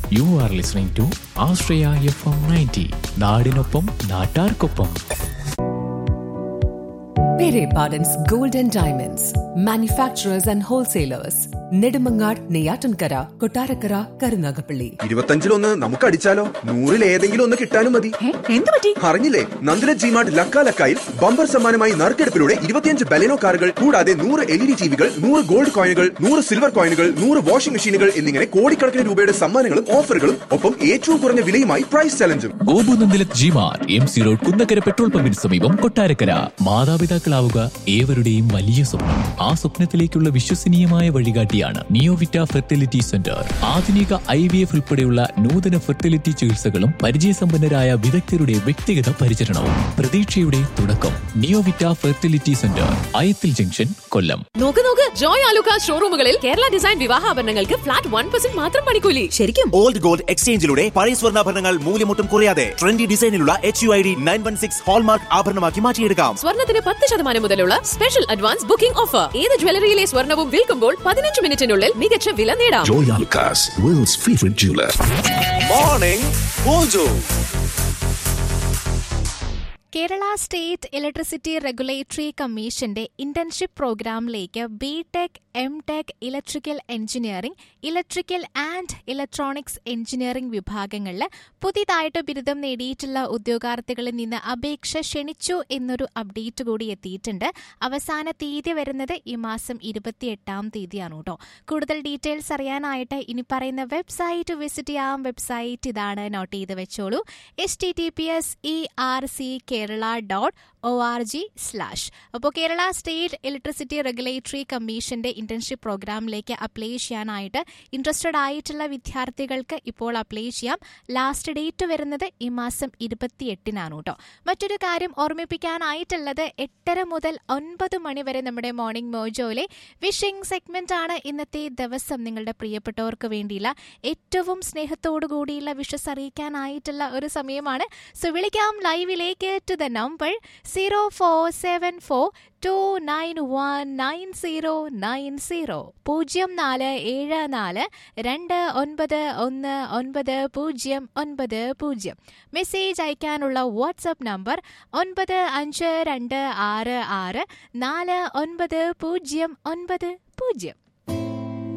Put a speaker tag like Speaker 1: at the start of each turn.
Speaker 1: U are listening to Ashraya F M ninety നാടിനൊപ്പം നാട്ടാർക്കൊപ്പം
Speaker 2: Pere Pardon's Gold and Diamonds, manufacturers and wholesalers, Nedumangad, Neyatankara, Kotarakara, Karunagapalli.
Speaker 3: ഇരുപത്തഞ്ചിലൊന്ന് നമുക്ക് അടിച്ചാലോ നൂറിൽ ഏതെങ്കിലും ഒന്ന് കിട്ടാനും മതി
Speaker 4: എന്ത് പറ്റി
Speaker 3: അറിഞ്ഞില്ലേ നന്ദിന ജിമാർട്ട് ലക്ക ലക്കായിൽ ബമ്പർ സമ്മാനമായി നറുക്കെടുപ്പിലൂടെ ഇരുപത്തിയഞ്ച് ബലെനോ കാറുകൾ കൂടാതെ നൂറ് എൽ ഇ ഡി ടിവികൾ നൂറ് ഗോൾഡ് കോയിനുകൾ നൂറ് സിൽവർ കോയിനുകൾ നൂറ് വാഷിംഗ് മെഷീനുകൾ എന്നിങ്ങനെ കോടിക്കണക്കിന് രൂപയുടെ സമ്മാനങ്ങളും ഓഫറുകളും ഒപ്പം ഏറ്റവും കുറഞ്ഞ വിലയുമായി പ്രൈസ് ചലഞ്ചും
Speaker 1: ഗോപുനന്ദിലത് ജിമാർ M C road Kunnakkara petrol പമ്പിന് സമീപം കൊട്ടാരക്കര മാതാപിതാക്കളാവുക ഏവരുടെയും വലിയ സ്വപ്നം ആ സ്വപ്നത്തിലേക്കുള്ള വിശ്വസനീയമായ വഴികാട്ടിയാണ് നിയോവിറ്റ ഫെർട്ടിലിറ്റി സെന്റർ ആധുനിക ഐ വി എഫ് ഉൾപ്പെടെയുള്ള നൂതന ഫെർട്ടിലിറ്റി ചികിത്സകളും പരിചയസമ്പന്നരായ വിദഗ്ധരുടെ വ്യക്തിഗത പരിചരണവും പ്രതീക്ഷയുടെ തുടക്കം Neovita fertility centre Ayathil junction Kollam
Speaker 5: നോക്ക് നോക്ക് ജോയ് ആലുക്ക ഷോറൂമുകളിൽ കേരള ഡിസൈൻ വിവാഹാഭരണങ്ങൾക്ക് ഫ്ലാറ്റ് വൺ പെർസെന്റ് മാത്രം പണിക്കൂലി
Speaker 4: ശരിക്കും
Speaker 6: ഓൾഡ് ഗോൾഡ് എക്സ്ചേഞ്ചിലൂടെ പഴയ സ്വർണ്ണാഭരണങ്ങൾ മൂല്യമൊട്ടും കുറയാതെ ട്രെൻഡി ഡിസൈനിലുള്ള H U I D nine one six hallmark ആഭരണമാക്കി മാറ്റിയെടുക്കാം
Speaker 5: സ്വർണത്തിന് പത്ത് ശതമാനം മുതലുള്ള സ്പെഷ്യൽ അഡ്വാൻസ് ബുക്കിംഗ് ഓഫർ ഏത് ജ്വല്ലറിയിലെ സ്വർണവും വിൽക്കുമ്പോൾ പതിനഞ്ച് മിനിറ്റിനുള്ളിൽ മികച്ച വില നേടാം
Speaker 7: Joy Alucas, world's favorite jeweler.
Speaker 6: Morning mojo
Speaker 8: Kerala state electricity regulatory കമ്മീഷന്റെ ഇന്റേൺഷിപ്പ് പ്രോഗ്രാമിലേക്ക് B tech M tech electrical engineering electrical and electronics engineering വിഭാഗങ്ങളിൽ പുതിയതായിട്ട് ബിരുദം നേടിയിട്ടുള്ള ഉദ്യോഗാർത്ഥികളിൽ നിന്ന് അപേക്ഷ ക്ഷണിച്ചു എന്നൊരു അപ്ഡേറ്റ് കൂടി എത്തിയിട്ടുണ്ട് അവസാന തീയതി വരുന്നത് ഈ മാസം ഇരുപത്തിയെട്ടാം തീയതിയാണ് കേട്ടോ കൂടുതൽ ഡീറ്റെയിൽസ് അറിയാനായിട്ട് ഇനി പറയുന്ന വെബ്സൈറ്റ് വിസിറ്റ് ചെയ്യാം വെബ്സൈറ്റ് ഇതാണ് നോട്ട് ചെയ്ത് വെച്ചോളൂ H T T P S E R C Kerala dot O R G slash അപ്പോൾ കേരള സ്റ്റേറ്റ് ഇലക്ട്രിസിറ്റി റെഗുലേറ്ററി കമ്മീഷന്റെ ഇന്റേൺഷിപ്പ് പ്രോഗ്രാമിലേക്ക് അപ്ലൈ ചെയ്യാനായിട്ട് ഇൻട്രസ്റ്റഡ് ആയിട്ടുള്ള വിദ്യാർത്ഥികൾക്ക് ഇപ്പോൾ അപ്ലൈ ചെയ്യാം ലാസ്റ്റ് ഡേറ്റ് വരുന്നത് ഈ മാസം ഇരുപത്തിയെട്ടിനാണ് കേട്ടോ മറ്റൊരു കാര്യം ഓർമ്മിപ്പിക്കാനായിട്ടുള്ളത് എട്ടര മുതൽ ഒൻപത് മണി വരെ നമ്മുടെ മോർണിംഗ് മോജോയിലെ വിഷിംഗ് സെഗ്മെന്റ് ആണ് ഇന്നത്തെ ദിവസം നിങ്ങളുടെ പ്രിയപ്പെട്ടവർക്ക് വേണ്ടിയുള്ള ഏറ്റവും സ്നേഹത്തോടു കൂടിയുള്ള വിഷസ് അറിയിക്കാനായിട്ടുള്ള ഒരു സമയമാണ് സോ വിളിക്കാം ലൈവിലേക്ക് to the number zero four seven four two nine one nine zero nine zero പൂജ്യം നാല് ഏഴ് നാല് രണ്ട് ഒൻപത് ഒന്ന് ഒൻപത് പൂജ്യം ഒൻപത് പൂജ്യം മെസ്സേജ് അയക്കാനുള്ള വാട്സപ്പ് നമ്പർ ഒൻപത് അഞ്ച് രണ്ട് ആറ് ആറ് നാല് ഒൻപത് പൂജ്യം ഒൻപത് പൂജ്യം